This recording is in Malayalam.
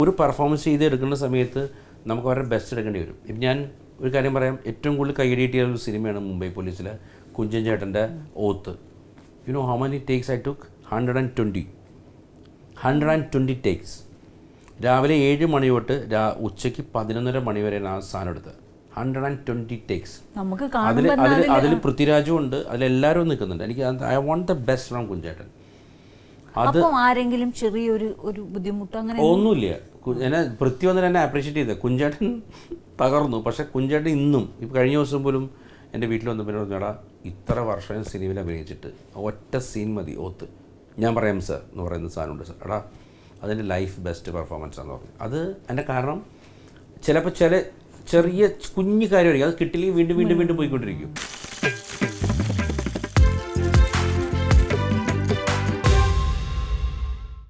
ഒരു പെർഫോമൻസ് ചെയ്ത് എടുക്കുന്ന സമയത്ത് നമുക്ക് അവരുടെ ബെസ്റ്റ് എടുക്കേണ്ടി വരും ഇപ്പം ഞാൻ ഒരു കാര്യം പറയാം ഏറ്റവും കൂടുതൽ കൈയടിയിട്ടിയ ഒരു സിനിമയാണ് മുംബൈ പോലീസിലെ കുഞ്ചൻ ചേട്ടൻ്റെ oath you know how many takes I took hundred and twenty hundred and twenty takes രാവിലെ ഏഴ് മണി തൊട്ട് രാ ഉച്ചയ്ക്ക് പതിനൊന്നര മണി വരെ ആ സാധനം എടുത്തത് ഹൺഡ്രഡ് ആൻഡ് ട്വൻറ്റി ടേക്സ് നമുക്ക് അതിൽ കാണുമ്പോൾ അതിൽ അതിൽ പൃഥ്വിരാജും ഉണ്ട് അതിലെല്ലാവരും നിൽക്കുന്നുണ്ട് എനിക്ക് I want the best from കുഞ്ചേട്ടൻ അത് അപ്പം ആരെങ്കിലും ചെറിയൊരു ഒരു ബുദ്ധിമുട്ട് അങ്ങനെ ഒന്നുമില്ല കു- എന്നെ പൃഥ്വി വന്നിട്ട് എന്നെ അപ്രീഷിയേറ്റ് ചെയ്തത് കുഞ്ചേട്ടൻ തകർന്നു പക്ഷെ കുഞ്ചേട്ടൻ ഇന്നും ഇപ്പം കഴിഞ്ഞ ദിവസം പോലും എൻ്റെ വീട്ടിൽ വന്നപ്പോൾ എന്നോട് പറഞ്ഞാടാ ഇത്ര വർഷം സിനിമയിൽ അഭിനയിച്ചിട്ട് ഒറ്റ സീൻ മതി ഓത്ത് ഞാൻ പറയാം സർ എന്ന് പറയുന്ന സാധനമുണ്ട് സർ എടാ അതിൻ്റെ ലൈഫ് ബെസ്റ്റ് പെർഫോമൻസ് ആണെന്ന് പറഞ്ഞു അത് എൻ്റെ കാരണം ചിലപ്പോൾ ചില ചെറിയ കുഞ്ഞു കാര്യമായിരിക്കും അത് കിട്ടില്ലെങ്കിൽ വീണ്ടും വീണ്ടും വീണ്ടും പോയിക്കൊണ്ടിരിക്കും